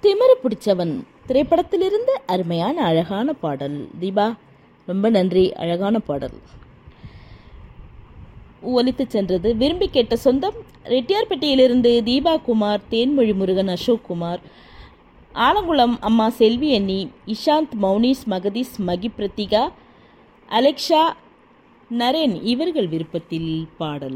திமிரு பிடிச்சவன் திரைப்படத்திலிருந்து அருமையான அழகான பாடல் தீபா ரொம்ப நன்றி அழகான பாடல் ஒலித்து சென்றது விரும்பி கேட்ட சொந்தம் ரெட்டியார்பட்டியிலிருந்து தீபா குமார் தேன்மொழி முருகன் அசோக் குமார் ஆலங்குளம் அம்மா செல்வி அண்ணி இஷாந்த் மௌனிஸ் மகதீஸ் மகி பிரத்திகா அலெக்ஷா நரேன் இவர்கள் விருப்பத்தில் பாடல்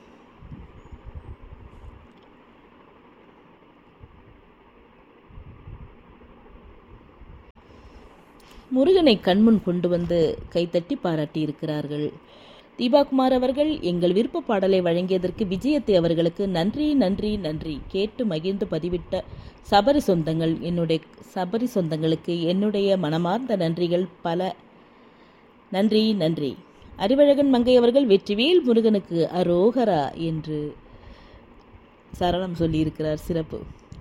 முருகனை கண்முன் கொண்டு வந்து கைத்தட்டி பாராட்டி இருக்கிறார்கள் தீபாகுமார் அவர்கள் எங்கள் விருப்ப பாடலை வழங்கியதற்கு விஜயத்தை அவர்களுக்கு நன்றி நன்றி நன்றி கேட்டு மகிழ்ந்து பதிவிட்ட சபரி சொந்தங்கள் என்னுடைய சபரி சொந்தங்களுக்கு என்னுடைய மனமார்ந்த நன்றிகள் பல நன்றி நன்றி அறிவழகன் மங்கை அவர்கள் வெற்றிவேல் முருகனுக்கு அரோகரா என்று சரணம் சொல்லியிருக்கிறார் சிறப்பு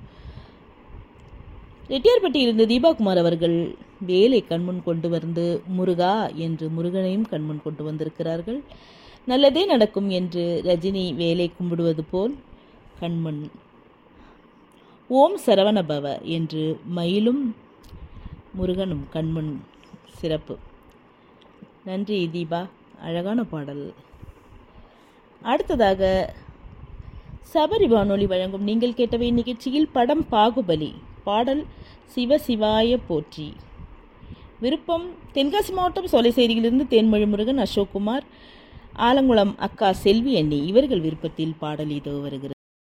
ரெட்டியார்பட்டியிலிருந்து தீபாகுமார் அவர்கள் வேலை கண்முன் கொண்டு வந்து முருகா என்று முருகனையும் கண்முன் கொண்டு வந்திருக்கிறார்கள் நல்லதே நடக்கும் என்று ரஜினி வேலை கும்பிடுவது போல் கண்முன் ஓம் சரவணபவ என்று மயிலும் முருகனும் கண்முன் சிறப்பு நன்றி தீபா அழகான பாடல் அடுத்ததாக சபரி வானொலி வழங்கும் நீங்கள் கேட்டவை நிகழ்ச்சியில் படம் பாகுபலி பாடல் சிவ சிவாய போற்றி விருப்பம் தென்காசி மாவட்டம் சோலை செய்தியிலிருந்து தேன்மொழி முருகன் அசோக்குமார் ஆலங்குளம் அக்கா செல்வி அண்ணி இவர்கள் விருப்பத்தில் பாடல் இதோ வருகிறது